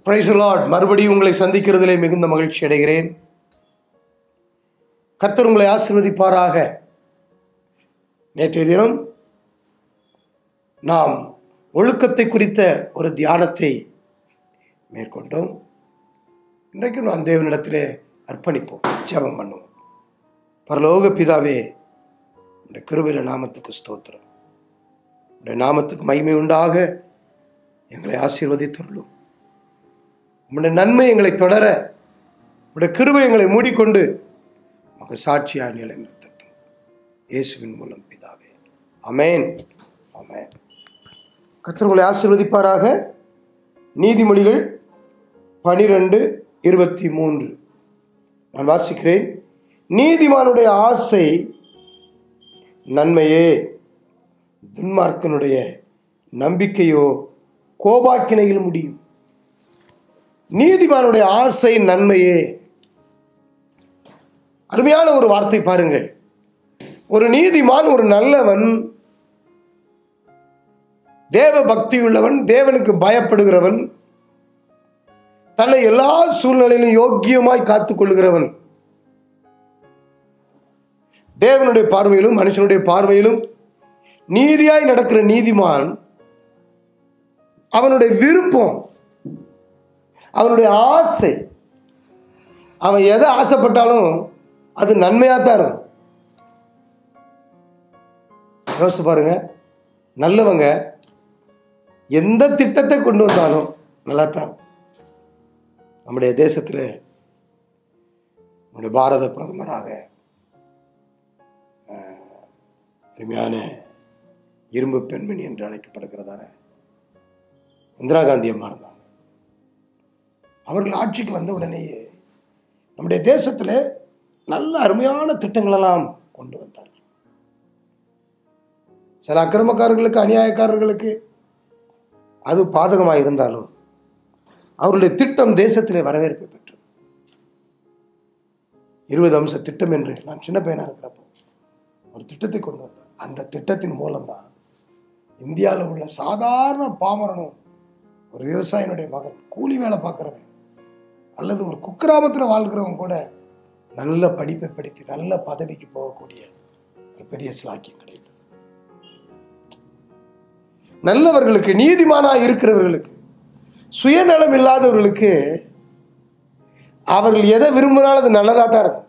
Price Lord மறுபடியும் உங்களை சந்திக்கிறதிலே மிகுந்த மகிழ்ச்சி அடைகிறேன் கர்த்தர் உங்களை ஆசீர்வதிப்பாராக நேற்றைய தினம் நாம் ஒழுக்கத்தை குறித்த ஒரு தியானத்தை மேற்கொண்டோம் இன்றைக்கும் நாம் தேவனிடத்திலே அர்ப்பணிப்போம் ஜெபம் பண்ணுவோம் பரலோக பிதாவே இந்த கிருபையில நாமத்துக்கு ஸ்தோத்திரம் உடைய நாமத்துக்கு மகிமை உண்டாக எங்களை ஆசீர்வதித்தருளும் உம்முடைய நன்மை எங்களை தொடர உம்முடைய கிருபை எங்களை மூடிக்கொண்டு உமக்கு சாட்சியாக நிலைநிறுத்தட்டும் இயேசுவின் மூலம் பிதாவே அமேன் அமேன் கர்த்தர் உங்களை ஆசீர்வதிப்பாராக நீதிமொழிகள் பனிரெண்டு இருபத்தி மூன்று நான் வாசிக்கிறேன் நீதிமானுடைய ஆசை நன்மையே துன்மார்க்கனுடைய நம்பிக்கையோ கோபாக்கினையில் முடியும் நீதிமானுடைய ஆசை நன்மையே அருமையான ஒரு வார்த்தை பாருங்கள் ஒரு நீதிமான் ஒரு நல்லவன் தேவ பக்தி உள்ளவன் தேவனுக்கு பயப்படுகிறவன் தன்னை எல்லா சூழ்நிலையிலும் யோக்கியமாய் காத்துக் கொள்கிறவன் தேவனுடைய பார்வையிலும் மனுஷனுடைய பார்வையிலும் நீதியாய் நடக்கிற நீதிமான் அவனுடைய விருப்பம் அவனுடைய ஆசை அவன் எதை ஆசைப்பட்டாலும் அது நன்மையாக தான் இருக்கும் யோசிச்சு பாருங்க நல்லவங்க எந்த திட்டத்தை கொண்டு வந்தாலும் நல்லா தான் இருக்கும். நம்முடைய தேசத்தில் நம்முடைய பாரத பிரதமராக அஹ், அருமையான இரும்பு பெண்மணி என்று அழைக்கப்படுகிறதான இந்திரா காந்தி அம்மா இருந்தாங்க அவர்கள் ஆட்சிக்கு வந்த உடனேயே நம்முடைய தேசத்தில் நல்ல அருமையான திட்டங்களெல்லாம் கொண்டு வந்தார்கள் சில அக்கிரமக்காரர்களுக்கு அநியாயக்காரர்களுக்கு அது பாதகமாக இருந்தாலும் அவருடைய திட்டம் தேசத்திலே வரவேற்பை பெற்றது இருபது அம்ச திட்டம் என்று நான் சின்ன பையனாக இருக்கிறப்போ ஒரு திட்டத்தை கொண்டு வந்தார் அந்த திட்டத்தின் மூலம்தான் இந்தியாவில் உள்ள சாதாரண பாமரனும் ஒரு விவசாயினுடைய மகன் கூலி வேலை பார்க்குறவன் அல்லது ஒரு குக்கிராமத்தில் வாழ்கிறவன் கூட நல்ல படிப்பை படித்து நல்ல பதவிக்கு போகக்கூடிய ஒரு பெரிய சிலாக்கியம் கிடைத்தது நல்லவர்களுக்கு நீதிமானா இருக்கிறவர்களுக்கு சுயநலம் இல்லாதவர்களுக்கு அவர்கள் எதை விரும்பினாலும் அது நல்லதாக தான் இருக்கும்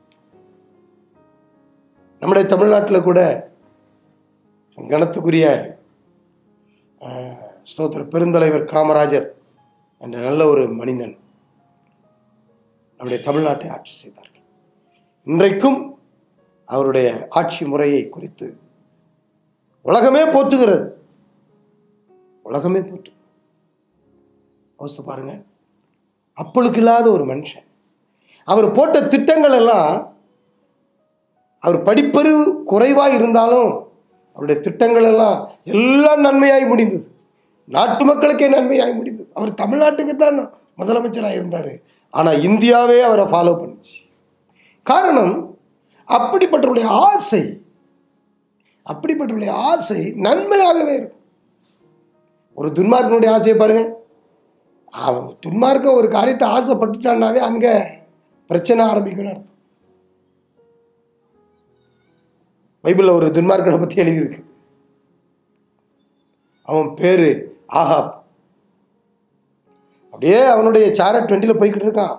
நம்முடைய தமிழ்நாட்டில் கூட கணத்துக்குரிய அஹ், ஸ்தோத்திர பெருந்தலைவர் காமராஜர் என்ற நல்ல ஒரு மனிதன் நம்முடைய தமிழ்நாட்டை ஆட்சி செய்தார்கள் இன்றைக்கும் அவருடைய ஆட்சி முறையை குறித்து உலகமே போற்றுகிறது உலகமே போற்று யோசித்து பாருங்க அப்பளுக்கு இல்லாத ஒரு மனுஷன் அவர் போட்ட திட்டங்கள் எல்லாம் அவர் படிப்பறிவு குறைவாக இருந்தாலும் அவருடைய திட்டங்கள் எல்லாம் எல்லாம் நன்மையாய் முடிந்தது நாட்டு மக்களுக்கே நன்மையாய் முடிந்தது அவர் தமிழ்நாட்டுக்கு தான் முதலமைச்சராக இருந்தார் ஆனால் இந்தியாவே அவரை ஃபாலோ பண்ணுச்சு காரணம் அப்படிப்பட்டவருடைய ஆசை அப்படிப்பட்டவருடைய ஆசை நன்மையாகவே இருக்கும் ஒரு துன்மார்க்கனுடைய ஆசையை பாருங்க அவன் துன்மார்க்க ஒரு காரியத்தை ஆசைப்பட்டுட்டான்னாவே அங்கே பிரச்சனை ஆரம்பிக்கும்னு அர்த்தம் பைபிளில் ஒரு துன்மார்க்கனை பற்றி எழுதியிருக்கு அவன் பேர் ஆஹாப் அப்படியே அவனுடைய சார டுவெண்ட்டியில் போய்கிட்டு இருக்கான்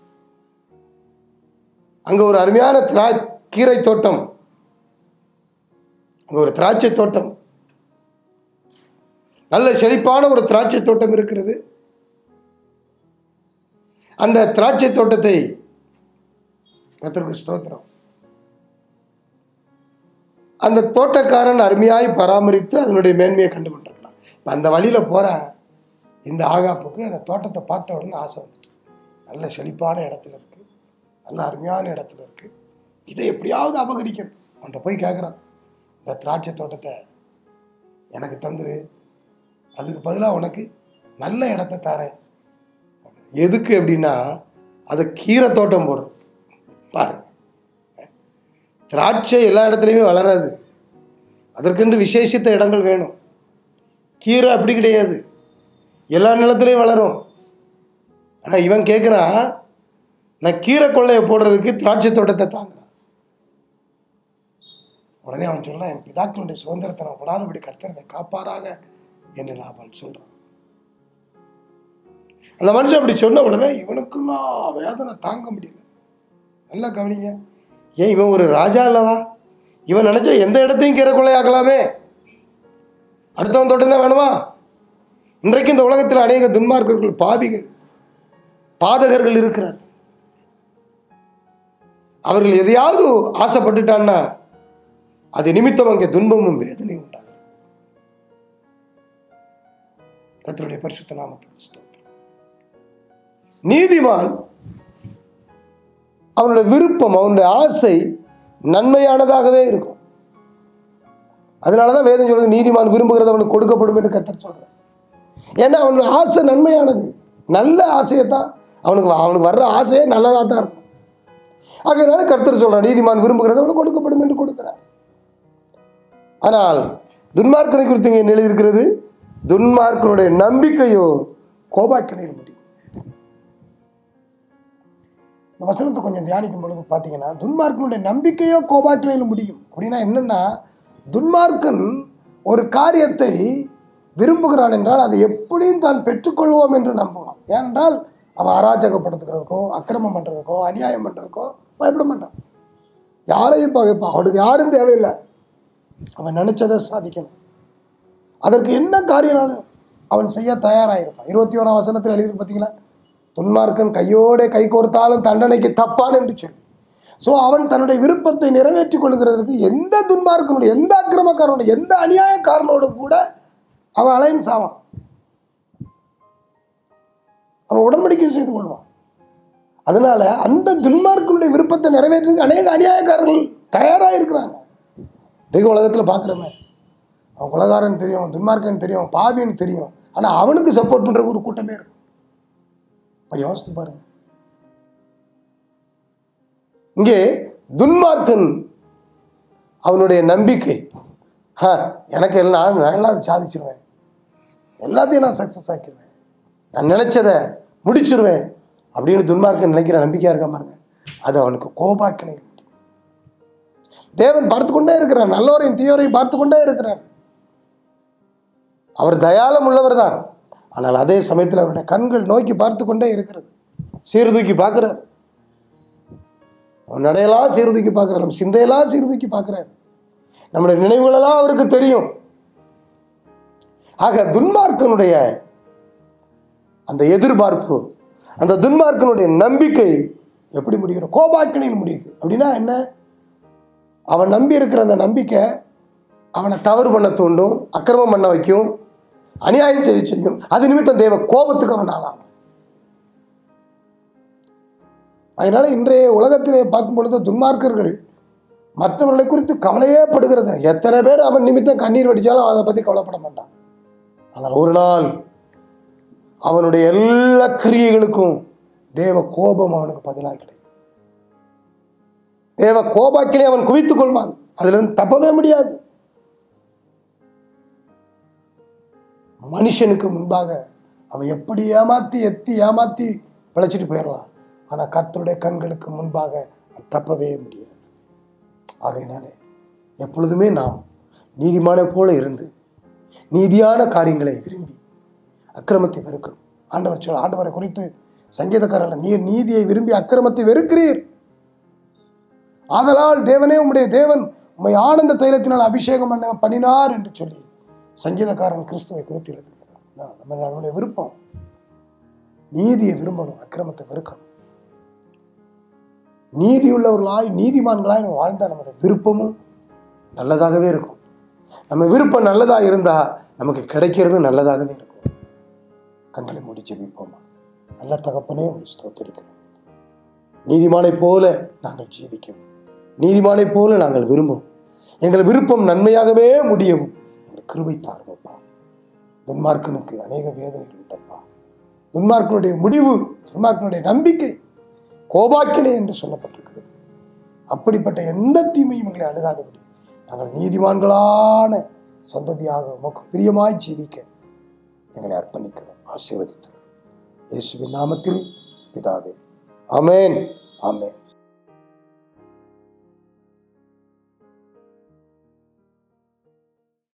அங்கே ஒரு அருமையான திரா கீரை தோட்டம் அங்கே ஒரு திராட்சை தோட்டம் நல்ல செழிப்பான ஒரு திராட்சை தோட்டம் இருக்கிறது அந்த திராட்சை தோட்டத்தை கர்த்தருக்கு ஸ்தோத்திரம் அந்த தோட்டக்காரன் அருமையாய் பராமரித்து அதனுடைய மேன்மையை கண்டு கொண்டிருக்கிறான் இப்ப அந்த வழியில் போகிற இந்த ஆகாப்புக்கு அந்த தோட்டத்தை பார்த்த உடனே ஆசை வந்துட்டு நல்ல செழிப்பான இடத்துல இருக்கு நல்ல அருமையான இடத்துல இருக்கு இதை எப்படியாவது அபகரிக்கணும் அவன்கிட்ட போய் கேட்குறான் இந்த திராட்சை தோட்டத்தை எனக்கு தந்துரு அதுக்கு பதிலாக உனக்கு நல்ல இடத்த தரேன் எதுக்கு அப்படின்னா அதை கீரை தோட்டம் போடுறது பாருங்க திராட்சை எல்லா இடத்துலையுமே வளராது அதற்கென்று விசேஷித்த இடங்கள் வேணும் கீரை அப்படி கிடையாது எல்லா நிலத்திலையும் வளரும் ஆனால் இவன் கேட்குறான் நான் கீரை கொள்ளையை போடுறதுக்கு திராட்சை தோட்டத்தை தாங்குறான் உடனே அவன் சொல்றான் என் பிதாக்களுடைய சுதந்திரத்தை நான் விடாதபடி கர்த்தரனை காப்பாராக என்று நான் சொல்றான் அந்த மனுஷன் அப்படி சொன்ன உடனே இவனுக்குலாம் வேதனை தாங்க முடியல நல்லா கவனிங்க ஏன் இவன் ஒரு ராஜா அல்லவா இவன் நினைச்சா எந்த இடத்தையும் கீரை கொள்ளையாக்கலாமே அடுத்தவன் தோட்டம் தான் வேணுமா இன்றைக்கு இந்த உலகத்தில் அநேக துன்மார்க்கர்கள் பாவிகள் பாதகர்கள் இருக்கிறார் அவர்கள் எதையாவது ஆசைப்பட்டுட்டான்னா அது நிமித்தம் அங்கே துன்பமும் வேதனையும் உண்டாகும் கர்த்தருடைய பரிசுத்த நாமத்துக்கு ஸ்தோத்திரம் நீதிமான் அவனுடைய விருப்பம் அவனுடைய ஆசை நன்மையானதாகவே இருக்கும் அதனாலதான் வேதம் சொல்றது நீதிமான் விரும்புகிறது அவனுக்கு கொடுக்கப்படும் என்று கர்த்தர் சொல்றார் ஏன்னா அவனுடைய ஆசை நன்மையானது நல்ல ஆசையை தான் அவனுக்கு அவனுக்கு வர்ற ஆசையே நல்லதாக தான் இருக்கும் அதனால கர்த்தர் சொல்றார் நீதிமான் விரும்புகிறது அவனுக்கு கொடுக்கப்படும் என்று கொடுக்கிறார் ஆனால் துன்மார்க்கனை குறித்து இங்கே எழுதியிருக்கிறது துன்மார்க்கனுடைய நம்பிக்கையோ கோபாக்கினையில் முடியும் இந்த வசனத்தை கொஞ்சம் தியானிக்கும் பொழுது பார்த்தீங்கன்னா துன்மார்க்கனுடைய நம்பிக்கையோ கோபாக்கினையில் முடியும் அப்படின்னா என்னன்னா துன்மார்க்கன் ஒரு காரியத்தை விரும்புகிறான் என்றால் அதை எப்படியும் தான் பெற்றுக்கொள்வோம் என்று நம்புவான் ஏனென்றால் அவன் அராஜகப்படுத்துக்கிறதுக்கோ அக்கிரமம் பண்ணுறதுக்கோ அநியாயம் பண்ணுறதுக்கோ பயப்பட மாட்டான் யாரையும் பகைப்பான் அவனுக்கு யாரும் தேவையில்லை அவன் நினைச்சதை சாதிக்கணும் அதற்கு என்ன காரியனாலும் அவன் செய்ய தயாராயிருப்பான் இருபத்தி ஓராம் வசனத்தில் எழுதி பார்த்தீங்களா துன்மார்க்கன் கையோടെ கை கோர்த்தாலும் தண்டனைக்கு தப்பான் என்று சொல்லி ஸோ அவன் தன்னுடைய விருப்பத்தை நிறைவேற்றிக் கொள்கிறதுக்கு எந்த துன்மார்க்கனுடைய எந்த அக்கிரமக்காரனுடைய எந்த அநியாயக்காரனோடு கூட அவன் அலைன்ஸ் ஆவான் அவன் உடன்படிக்கை செய்து கொள்வான் அதனால அந்த துன்மார்க்கனுடைய விருப்பத்தை நிறைவேற்றுறதுக்கு அநேக அநியாயக்காரர்கள் தயாராக இருக்கிறாங்க தெய்வ உலகத்தில் பார்க்குறோமே அவன் உலகாரன் தெரியும் அவன் துன்மார்க்கன் தெரியும் அவன் பாவின்னு தெரியும் ஆனால் அவனுக்கு சப்போர்ட் பண்ணுறதுக்கு ஒரு கூட்டமே இருக்கும் கொஞ்சம் யோசித்து பாருங்க இங்கே துன்மார்க்கன் அவனுடைய நம்பிக்கை ஹ எனக்கு எல்லாம் நான் எல்லாம் அதை சாதிச்சிருவேன் எல்லாத்தையும் நான் சக்ஸஸ் ஆக்கிடுவேன் நான் நினைச்சதை முடிச்சிருவேன் அப்படின்னு துன்மார்க்கன் நினைக்கிற நம்பிக்கையா இருக்க பாருங்க அது அவனுக்கு கோபாக்கினை தேவன் பார்த்து கொண்டே இருக்கிறார் நல்லவரையும் தீயோரையும் பார்த்து கொண்டே இருக்கிறார் அவர் தயாளம் உள்ளவர் தான் ஆனால் அதே சமயத்தில் அவருடைய கண்கள் நோக்கி பார்த்து கொண்டே இருக்கிறது சீர்தூக்கி பார்க்கிறார் அவன் நடையெல்லாம் சீர்தூக்கி பார்க்கிறார் நம்ம சிந்தையெல்லாம் சீர்தூக்கி பார்க்கிறார் நம்முடைய நினைவுகளெல்லாம் அவருக்கு தெரியும் ஆக துன்மார்க்கனுடைய அந்த எதிர்பார்ப்பு அந்த துன்மார்க்கனுடைய நம்பிக்கை எப்படி முடிகிறது கோபாக்கினையில் முடியுது அப்படின்னா என்ன அவன் நம்பி இருக்கிற அந்த நம்பிக்கை அவனை தவறு பண்ண தூண்டும் அக்கிரமம் பண்ண வைக்கும் அநியாயம் செய்ய செய்யும் அது நிமித்தம் தேவ கோபத்துக்கு அவன் ஆளாகும் அதனால இன்றைய உலகத்திலே பார்க்கும் பொழுது துன்மார்க்கர்கள் மற்றவர்களை குறித்து கவலையே படுகிறது எத்தனை பேர் அவன் நிமித்தம் கண்ணீர் வடிச்சாலும் அதை பற்றி கவலைப்பட மாட்டான் ஆனால் ஒரு நாள் அவனுடைய எல்லா கிரியைகளுக்கும் தேவ கோபம் அவனுக்கு பதிலாக கிடைக்கும் தேவ கோபாக்கிலே அவன் குவித்துக் கொள்வான் அதுல இருந்து தப்பவே முடியாது மனுஷனுக்கு முன்பாக அவன் எப்படி ஏமாத்தி எத்தி ஏமாத்தி பிழைச்சிட்டு போயிடலாம் ஆனா கர்த்தருடைய கண்களுக்கு முன்பாக அவன் தப்பவே முடியாது ஆகையினாலே எப்பொழுதுமே நாம் நீதிமானை போல இருந்து நீதியான காரியங்களை விரும்பி அக்கிரமத்தை வெறுக்கணும் ஆண்டவர் சொல் ஆண்டவரை குறித்து சங்கீதக்காரர்கள் நீர் நீதியை விரும்பி அக்கிரமத்தை வெறுக்கிறீர் ஆதலால் தேவனே உம்முடைய தேவன் உம்மை ஆனந்த தைலத்தினால் அபிஷேகம் பண்ண பண்ணினார் என்று சொல்லி சங்கீதக்காரன் கிறிஸ்துவை குறித்து எழுதுகிறார் நம்ம நம்முடைய விருப்பம் நீதியை விரும்பணும் அக்கிரமத்தை வெறுக்கணும் நீதியுள்ளவர்களாய் நீதிமான்களாய் நம்ம வாழ்ந்தா நம்முடைய விருப்பமும் நல்லதாகவே இருக்கும் நம்ம விருப்பம் நல்லதாக இருந்தா நமக்கு கிடைக்கிறதும் நல்லதாகவே இருக்கும் கண்களை மூடி ஜெபிப்போமா நல்ல தகப்பனே உங்களை ஸ்தோத்திரிக்கிறோம் நீதிமானைப் போல நாங்கள் ஜீவிக்கவும் நீதிமானைப் போல நாங்கள் விரும்பவும் எங்கள் விருப்பம் நன்மையாகவே முடியவும் எங்கள் கிருபை தாருமப்பா துன்மார்க்கனுக்கு அநேக வேதனைகள் உண்டப்பா துன்மார்க்கனுடைய முடிவு துன்மார்க்கனுடைய நம்பிக்கை கோபாக்கினை என்று சொல்லப்பட்டிருக்கிறது அப்படிப்பட்ட எந்த தீமையும் எங்களை அணுகாதபடி நாங்கள் நீதிமான்களான சந்ததியாக உமக்கு பிரியமாய் ஜீவிக்க எங்களை அர்ப்பணிக்கிறோம் ஆசீர்வதித்தோம் இயேசுவின் நாமத்தில் பிதாவே ஆமென் ஆமென்